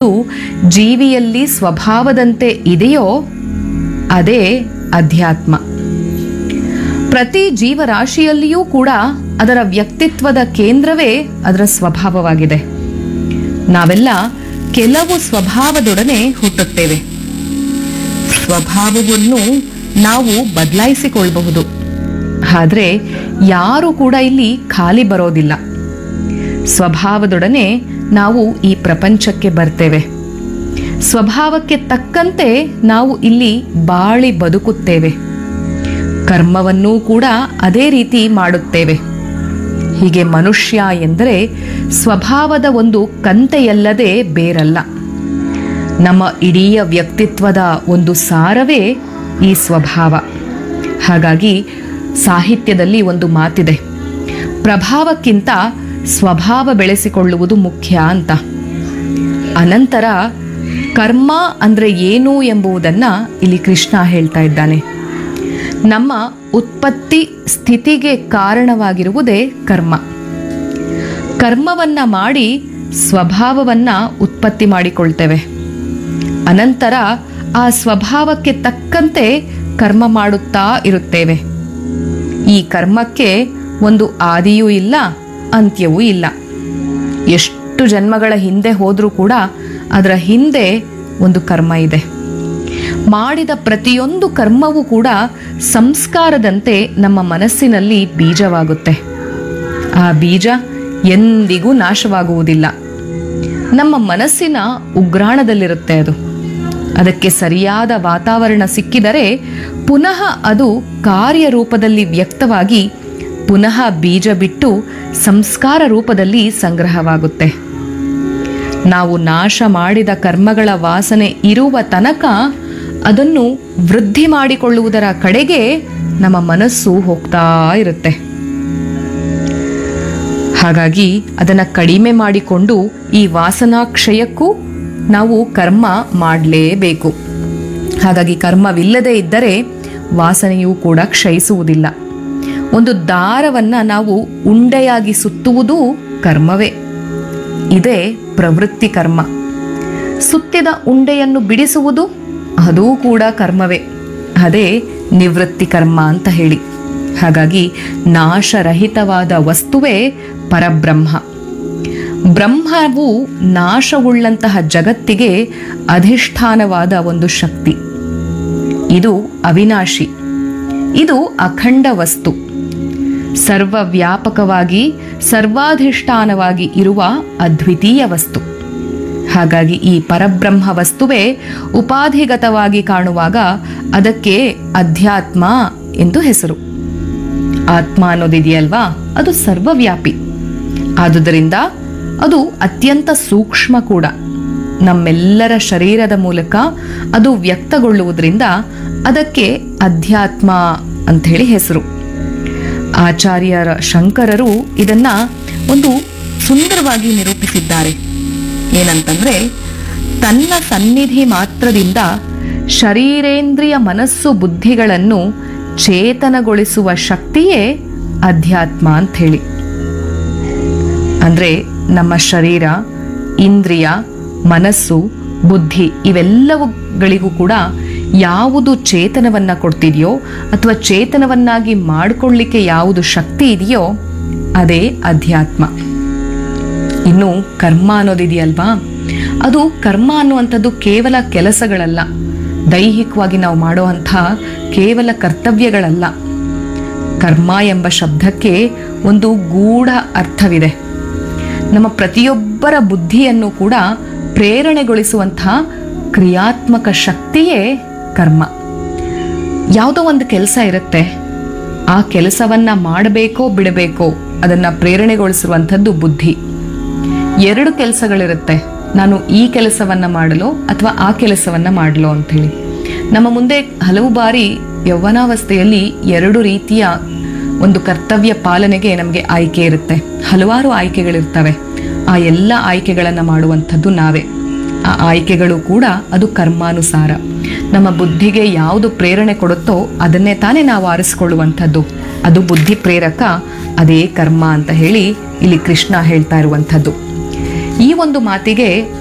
ಯಾವುದು ಜೀವಿಯಲ್ಲಿ ಸ್ವಭಾವದಂತೆ ಇದೆಯೋ ಅದೇ ಅಧ್ಯಾತ್ಮ ಪ್ರತಿ ಜೀವರಾಶಿಯಲ್ಲಿಯೂ ಕೂಡ ಅದರ ವ್ಯಕ್ತಿತ್ವದ ಕೇಂದ್ರವೇ ಅದರ ಸ್ವಭಾವವಾಗಿದೆ ನಾವೆಲ್ಲ ಕೆಲವು ಸ್ವಭಾವದೊಡನೆ ಹುಟ್ಟುತ್ತೇವೆ ಸ್ವಭಾವವನ್ನು ನಾವು ಬದಲಾಯಿಸಿಕೊಳ್ಳಬಹುದು ಆದರೆ ಯಾರು ಕೂಡ ಇಲ್ಲಿ ಖಾಲಿ ಬರೋದಿಲ್ಲ ಸ್ವಭಾವದೊಡನೆ ನಾವು ಈ ಪ್ರಪಂಚಕ್ಕೆ ಬರ್ತೇವೆ ಸ್ವಭಾವಕ್ಕೆ ತಕ್ಕಂತೆ ನಾವು ಇಲ್ಲಿ ಬಾಳಿ ಬದುಕುತ್ತೇವೆ ಕರ್ಮವನ್ನೂ ಕೂಡ ಅದೇ ರೀತಿ ಮಾಡುತ್ತೇವೆ ಹೀಗೆ ಮನುಷ್ಯ ಎಂದರೆ ಸ್ವಭಾವದ ಒಂದು ಕಂತೆಯಲ್ಲದೆ ಬೇರಲ್ಲ ನಮ್ಮ ಇಡೀ ವ್ಯಕ್ತಿತ್ವದ ಒಂದು ಸಾರವೇ ಈ ಸ್ವಭಾವ ಹಾಗಾಗಿ ಸಾಹಿತ್ಯದಲ್ಲಿ ಒಂದು ಮಾತಿದೆ ಪ್ರಭಾವಕ್ಕಿಂತ ಸ್ವಭಾವ ಬೆಳೆಸಿಕೊಳ್ಳುವುದು ಮುಖ್ಯ ಅಂತ ಅನಂತರ ಕರ್ಮ ಅಂದರೆ ಏನು ಎಂಬುದನ್ನು ಇಲ್ಲಿ ಕೃಷ್ಣ ಹೇಳ್ತಾ ಇದ್ದಾನೆ ನಮ್ಮ ಉತ್ಪತ್ತಿ ಸ್ಥಿತಿಗೆ ಕಾರಣವಾಗಿರುವುದೇ ಕರ್ಮ ಕರ್ಮವನ್ನ ಮಾಡಿ ಸ್ವಭಾವವನ್ನ ಉತ್ಪತ್ತಿ ಮಾಡಿಕೊಳ್ತೇವೆ ಅನಂತರ ಆ ಸ್ವಭಾವಕ್ಕೆ ತಕ್ಕಂತೆ ಕರ್ಮ ಮಾಡುತ್ತಾ ಇರುತ್ತೇವೆ ಈ ಕರ್ಮಕ್ಕೆ ಒಂದು ಆದಿಯೂ ಇಲ್ಲ ಅಂತ್ಯವೂ ಇಲ್ಲ ಎಷ್ಟು ಜನ್ಮಗಳ ಹಿಂದೆ ಹೋದರೂ ಕೂಡ ಅದರ ಹಿಂದೆ ಒಂದು ಕರ್ಮ ಇದೆ ಮಾಡಿದ ಪ್ರತಿಯೊಂದು ಕರ್ಮವೂ ಕೂಡ ಸಂಸ್ಕಾರದಂತೆ ನಮ್ಮ ಮನಸ್ಸಿನಲ್ಲಿ ಬೀಜವಾಗುತ್ತೆ ಆ ಬೀಜ ಎಂದಿಗೂ ನಾಶವಾಗುವುದಿಲ್ಲ ನಮ್ಮ ಮನಸ್ಸಿನ ಉಗ್ರಾಣದಲ್ಲಿರುತ್ತೆ ಅದು ಅದಕ್ಕೆ ಸರಿಯಾದ ವಾತಾವರಣ ಸಿಕ್ಕಿದರೆ ಪುನಃ ಅದು ಕಾರ್ಯರೂಪದಲ್ಲಿ ವ್ಯಕ್ತವಾಗಿ ಪುನಃ ಬೀಜ ಬಿಟ್ಟು ಸಂಸ್ಕಾರ ರೂಪದಲ್ಲಿ ಸಂಗ್ರಹವಾಗುತ್ತೆ ನಾವು ನಾಶ ಮಾಡಿದ ಕರ್ಮಗಳ ವಾಸನೆ ಇರುವ ತನಕ ಅದನ್ನು ವೃದ್ಧಿ ಮಾಡಿಕೊಳ್ಳುವುದರ ಕಡೆಗೆ ನಮ್ಮ ಮನಸ್ಸು ಹೋಗ್ತಾ ಇರುತ್ತೆ ಹಾಗಾಗಿ ಅದನ್ನು ಕಡಿಮೆ ಮಾಡಿಕೊಂಡು ಈ ವಾಸನಾಕ್ಷಯಕ್ಕೂ ನಾವು ಕರ್ಮ ಮಾಡಲೇಬೇಕು ಹಾಗಾಗಿ ಕರ್ಮವಿಲ್ಲದೆ ಇದ್ದರೆ ವಾಸನೆಯೂ ಕೂಡ ಕ್ಷಯಿಸುವುದಿಲ್ಲ ಒಂದು ದಾರವನ್ನ ನಾವು ಉಂಡೆಯಾಗಿ ಸುತ್ತುವುದೂ ಕರ್ಮವೇ ಇದೇ ಪ್ರವೃತ್ತಿ ಕರ್ಮ ಸುತ್ತಿದ ಉಂಡೆಯನ್ನು ಬಿಡಿಸುವುದು ಅದೂ ಕೂಡ ಕರ್ಮವೇ ಅದೇ ನಿವೃತ್ತಿ ಕರ್ಮ ಅಂತ ಹೇಳಿ ಹಾಗಾಗಿ ನಾಶರಹಿತವಾದ ವಸ್ತುವೇ ಪರಬ್ರಹ್ಮ ಬ್ರಹ್ಮವು ನಾಶವುಳ್ಳಂತಹ ಜಗತ್ತಿಗೆ ಅಧಿಷ್ಠಾನವಾದ ಒಂದು ಶಕ್ತಿ ಇದು ಅವಿನಾಶಿ ಇದು ಅಖಂಡ ವಸ್ತು ಸರ್ವವ್ಯಾಪಕವಾಗಿ ಸರ್ವಾಧಿಷ್ಠಾನವಾಗಿ ಇರುವ ಅದ್ವಿತೀಯ ವಸ್ತು ಹಾಗಾಗಿ ಈ ಪರಬ್ರಹ್ಮ ವಸ್ತುವೇ ಉಪಾಧಿಗತವಾಗಿ ಕಾಣುವಾಗ ಅದಕ್ಕೆ ಅಧ್ಯಾತ್ಮ ಎಂದು ಹೆಸರು ಆತ್ಮ ಅನ್ನೋದಿದೆಯಲ್ವಾ ಅದು ಸರ್ವವ್ಯಾಪಿ ಆದುದರಿಂದ ಅದು ಅತ್ಯಂತ ಸೂಕ್ಷ್ಮ ಕೂಡ ನಮ್ಮೆಲ್ಲರ ಶರೀರದ ಮೂಲಕ ಅದು ವ್ಯಕ್ತಗೊಳ್ಳುವುದರಿಂದ ಅದಕ್ಕೆ ಅಧ್ಯಾತ್ಮ ಅಂಥೇಳಿ ಹೆಸರು ಆಚಾರ್ಯರ ಶಂಕರರು ಇದನ್ನ ಒಂದು ಸುಂದರವಾಗಿ ನಿರೂಪಿಸಿದ್ದಾರೆ ಏನಂತಂದ್ರೆ ತನ್ನ ಸನ್ನಿಧಿ ಮಾತ್ರದಿಂದ ಶರೀರೇಂದ್ರಿಯ ಮನಸ್ಸು ಬುದ್ಧಿಗಳನ್ನು ಚೇತನಗೊಳಿಸುವ ಶಕ್ತಿಯೇ ಅಧ್ಯಾತ್ಮ ಅಂತ ಹೇಳಿ ಅಂದ್ರೆ ನಮ್ಮ ಶರೀರ ಇಂದ್ರಿಯ ಮನಸ್ಸು ಬುದ್ಧಿ ಇವೆಲ್ಲವುಗಳಿಗೂ ಕೂಡ ಯಾವುದು ಚೇತನವನ್ನ ಕೊಡ್ತಿದೆಯೋ ಅಥವಾ ಚೇತನವನ್ನಾಗಿ ಮಾಡಿಕೊಳ್ಳಿಕ್ಕೆ ಯಾವುದು ಶಕ್ತಿ ಇದೆಯೋ ಅದೇ ಅಧ್ಯಾತ್ಮ ಇನ್ನು ಕರ್ಮ ಅನ್ನೋದಿದೆಯಲ್ವಾ ಅದು ಕರ್ಮ ಅನ್ನುವಂಥದ್ದು ಕೇವಲ ಕೆಲಸಗಳಲ್ಲ ದೈಹಿಕವಾಗಿ ನಾವು ಮಾಡುವಂಥ ಕೇವಲ ಕರ್ತವ್ಯಗಳಲ್ಲ ಕರ್ಮ ಎಂಬ ಶಬ್ದಕ್ಕೆ ಒಂದು ಗೂಢ ಅರ್ಥವಿದೆ ನಮ್ಮ ಪ್ರತಿಯೊಬ್ಬರ ಬುದ್ಧಿಯನ್ನು ಕೂಡ ಪ್ರೇರಣೆಗೊಳಿಸುವಂತಹ ಕ್ರಿಯಾತ್ಮಕ ಶಕ್ತಿಯೇ ಕರ್ಮ ಯಾವುದೋ ಒಂದು ಕೆಲಸ ಇರುತ್ತೆ ಆ ಕೆಲಸವನ್ನ ಮಾಡಬೇಕೋ ಬಿಡಬೇಕೋ ಅದನ್ನ ಪ್ರೇರಣೆಗೊಳಿಸುವಂಥದ್ದು ಬುದ್ಧಿ ಎರಡು ಕೆಲಸಗಳಿರುತ್ತೆ ನಾನು ಈ ಕೆಲಸವನ್ನ ಮಾಡಲು ಅಥವಾ ಆ ಕೆಲಸವನ್ನ ಮಾಡಲು ಅಂಥೇಳಿ ನಮ್ಮ ಮುಂದೆ ಹಲವು ಬಾರಿ ಯೌವನಾವಸ್ಥೆಯಲ್ಲಿ ಎರಡು ರೀತಿಯ ಒಂದು ಕರ್ತವ್ಯ ಪಾಲನೆಗೆ ನಮಗೆ ಆಯ್ಕೆ ಇರುತ್ತೆ ಹಲವಾರು ಆಯ್ಕೆಗಳಿರ್ತವೆ ಆ ಎಲ್ಲ ಆಯ್ಕೆಗಳನ್ನು ಮಾಡುವಂಥದ್ದು ನಾವೇ ಆ ಆಯ್ಕೆಗಳು ಕೂಡ ಅದು ಕರ್ಮಾನುಸಾರ ನಮ್ಮ ಬುದ್ಧಿಗೆ ಯಾವುದು ಪ್ರೇರಣೆ ಕೊಡುತ್ತೋ ಅದನ್ನೇ ತಾನೇ ನಾವು ಆರಿಸ್ಕೊಳ್ಳುವಂಥದ್ದು ಅದು ಬುದ್ಧಿ ಪ್ರೇರಕ ಅದೇ ಕರ್ಮ ಅಂತ ಹೇಳಿ ಇಲ್ಲಿ ಕೃಷ್ಣ ಹೇಳ್ತಾ ಇರುವಂಥದ್ದು ಈ ಒಂದು ಮಾತಿಗೆ